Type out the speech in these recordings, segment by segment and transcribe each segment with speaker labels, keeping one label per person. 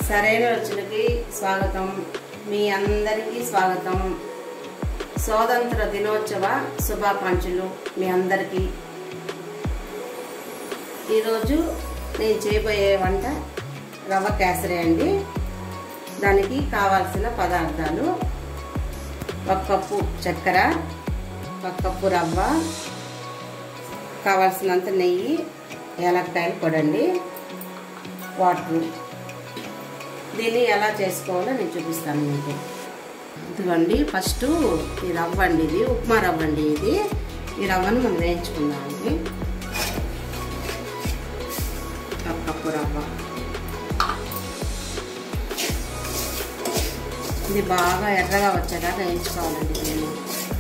Speaker 1: సరైన రుచులకి స్వాగతం మీ అందరికీ స్వాగతం స్వాతంత్ర దినోత్సవ శుభాకాంక్షలు మీ అందరికీ ఈరోజు నేను చేయబోయే వంట రవ్వ కేసరి అండి దానికి కావాల్సిన పదార్థాలు ఒక కప్పు చక్కెర ఒక కప్పు రవ్వ కావాల్సినంత నెయ్యి ఏలక్కాయలు పొడండి వాటర్ దీన్ని ఎలా చేసుకోవాలో నేను చూపిస్తాను మీకు ఇదిగోండి ఫస్ట్ ఈ రవ్వ అండి ఇది ఉప్మా రవ్వ అండి ఇది ఈ రవ్వను మనం వేయించుకుందామండి ఒక కప్పు రవ్వ ఇది బాగా ఎర్రగా వచ్చేదాకా వేయించుకోవాలండి దీన్ని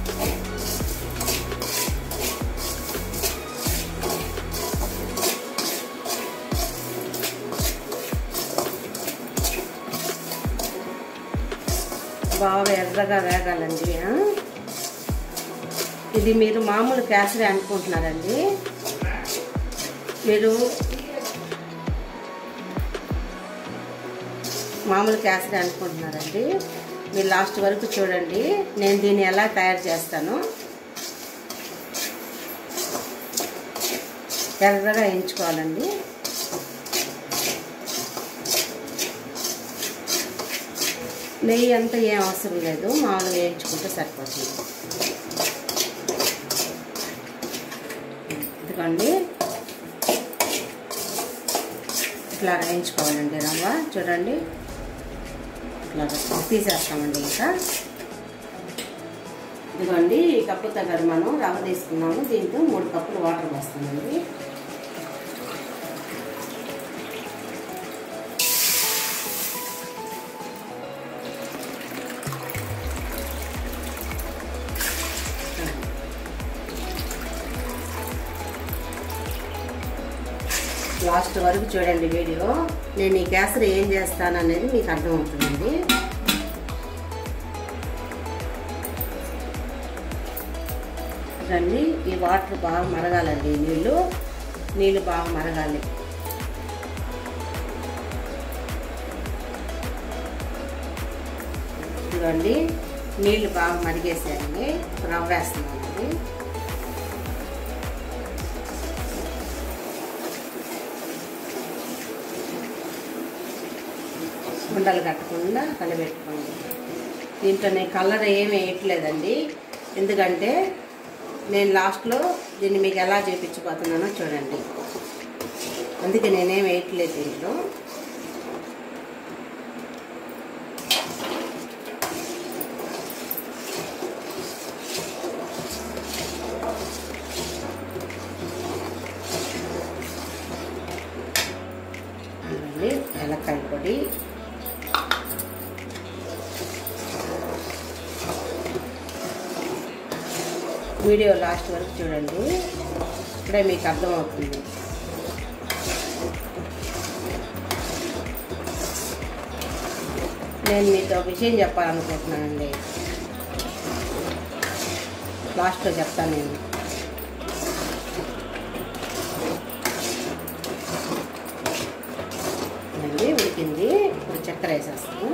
Speaker 1: బాగా ఎర్రగా వేగాలండి ఆ? ఇది మీరు మామూలు కేసరి అనుకుంటున్నారండి మీరు మామూలు కేసరి అనుకుంటున్నారండి మీరు లాస్ట్ వరకు చూడండి నేను దీన్ని ఎలా తయారు చేస్తాను ఎర్రగా వేయించుకోవాలండి నెయ్యి అంతా ఏం అవసరం లేదు మామూలుగా వేయించుకుంటే సరిపోతుంది ఇదిగోండి ఇట్లా వేయించుకోవాలండి రవ్వ చూడండి ఇట్లా తీసేస్తామండి ఇంకా ఇదిగోండి ఈ కప్పు తగ్గర మనం రవ్వ తీసుకున్నాము దీంతో మూడు కప్పులు వాటర్ పోస్తామండి లాస్ట్ వరకు చూడండి వీడియో నేను ఈ కేసరి ఏం చేస్తాను అనేది మీకు అర్థమవుతుందండి రండి ఈ వాటర్ బాగా మరగాలండి నీళ్ళు నీళ్ళు బాగా మరగాలి ఇదిగోండి నీళ్ళు బాగా మరిగేసేయండి రవ్వ వేస్తున్నానండి ఉండలు కట్టకుండా కలిపెట్టుకోండి దీంట్లో నేను కలర్ ఏమి వేయట్లేదండి ఎందుకంటే నేను లాస్ట్లో దీన్ని మీకు ఎలా చూపించబోతున్నానో చూడండి అందుకే నేనేం వేయట్లేదు దీంట్లో అలాగే ఏలక్కాయ పొడి వీడియో లాస్ట్ వరకు చూడండి ఇప్పుడే మీకు అర్థమవుతుంది నేను మీతో ఒక విషయం చెప్పాలనుకుంటున్నానండి లాస్ట్లో చెప్తాను నేను అండి ఉడికింది ఇప్పుడు చక్కెర వేసేస్తాను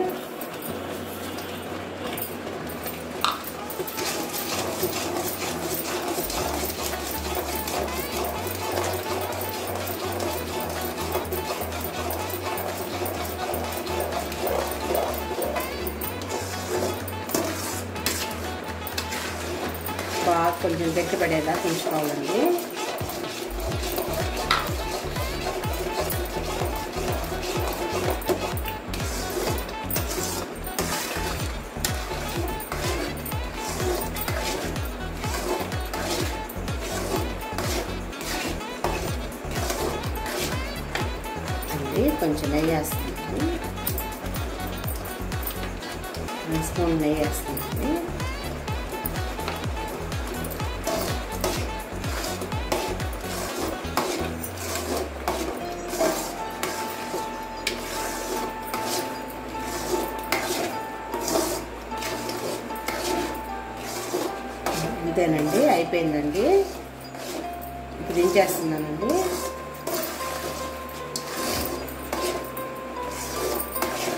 Speaker 1: బాగా కొంచెం గట్టి పడేలా ఉంచుకోవాలండి అండి కొంచెం నెయ్యి వేస్తున్నాను వన్ స్పూన్ నెయ్యి వేస్తున్నాను అంతేనండి అయిపోయిందండి ఇప్పుడు దించేస్తున్నానండి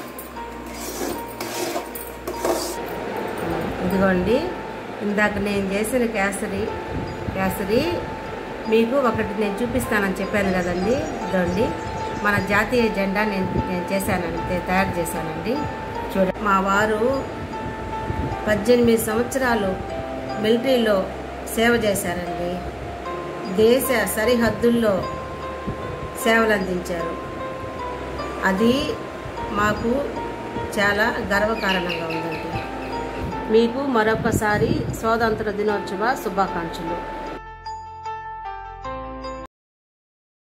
Speaker 1: ఇదిగోండి ఇందాక నేను చేసిన కేసరి కేసరి మీకు ఒకటి నేను చూపిస్తానని చెప్పాను కదండి ఇదండి మన జాతీయ జెండా నేను నేను చేశానండి తయారు చేశానండి చూడ మా వారు పద్దెనిమిది సంవత్సరాలు మిలిటరీలో సేవ చేశారండి దేశ సరిహద్దుల్లో సేవలు అందించారు అది మాకు చాలా గర్వకారణంగా ఉందండి మీకు మరొకసారి స్వాతంత్ర దినోత్సవ శుభాకాంక్షలు